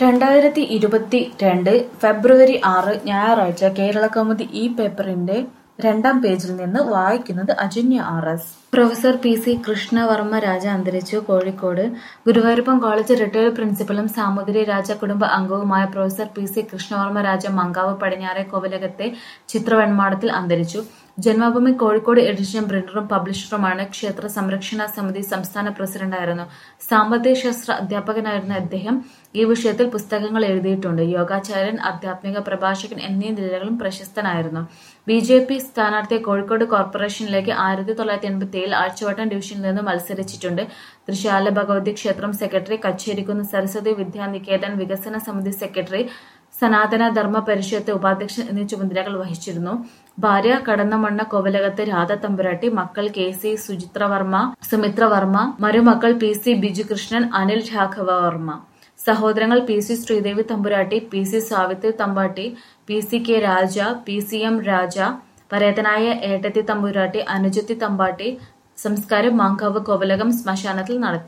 രണ്ടായിരത്തി ഇരുപത്തി രണ്ട് ഫെബ്രുവരി ആറ് ഞായറാഴ്ച കേരളകൗമുദി ഈ പേപ്പറിന്റെ രണ്ടാം പേജിൽ നിന്ന് വായിക്കുന്നത് അജന്യ R S professor P C Krishnavarma Raja അന്തരിച്ചു കോഴിക്കോട് ഗുരുവായൂരപ്പൻ കോളേജ് റിട്ടയർഡ് പ്രിൻസിപ്പലും സാമൂതിരി രാജ കുടുംബ അംഗവുമായ professor P C Krishnavarma Raja Mankavu പടിഞ്ഞാറെ കോവിലകത്തെ ചിത്രവെൺമാടത്തിൽ അന്തരിച്ചു ജന്മഭൂമി കോഴിക്കോട് എഡിഷൻ പ്രിന്ററും പബ്ലിഷറുമാണ് ക്ഷേത്ര സംരക്ഷണ സമിതി സംസ്ഥാന പ്രസിഡന്റായിരുന്നു സാമ്പത്തിക ശാസ്ത്ര അധ്യാപകനായിരുന്ന അദ്ദേഹം ഈ വിഷയത്തിൽ പുസ്തകങ്ങൾ എഴുതിയിട്ടുണ്ട് യോഗാചാര്യൻ ആധ്യാത്മിക പ്രഭാഷകൻ എന്നീ നിലകളും പ്രശസ്തനായിരുന്നു ബി ജെ പി സ്ഥാനാർത്ഥിയെ കോഴിക്കോട് കോർപ്പറേഷനിലേക്ക് ആയിരത്തി തൊള്ളായിരത്തി എൺപത്തി ഏഴിൽ ആഴ്ചവട്ടം ഡിവിഷനിൽ നിന്ന് മത്സരിച്ചിട്ടുണ്ട് തൃശാല ഭഗവതി ക്ഷേത്രം സെക്രട്ടറി കച്ചേരിക്കുന്ന് സരസ്വതി വിദ്യാനികേതൻ വികസന സമിതി സെക്രട്ടറി സനാതന ധർമ്മ പരിഷത്ത് ഉപാധ്യക്ഷൻ എന്നീ ചുമതലകൾ വഹിച്ചിരുന്നു ഭാര്യ കടന്നമണ്ണ കോവിലകത്ത് രാധ തമ്പുരാട്ടി മക്കൾ കെ സി സുചിത്ര വർമ്മ സുമിത്ര വർമ്മ മരുമക്കൾ പി സി ബിജുകൃഷ്ണൻ അനിൽ രാഘവ വർമ്മ സഹോദരങ്ങൾ P C Sreedevi Thampuratti P C Savithri Thampatti P C K Raja P C M Raja പരേതനായ ഏട്ടത്തി തമ്പുരാട്ടി അനുജത്തി തമ്പാട്ടി സംസ്കാരം മാങ്കാവ് കോവിലകം ശ്മശാനത്തിൽ നടത്തി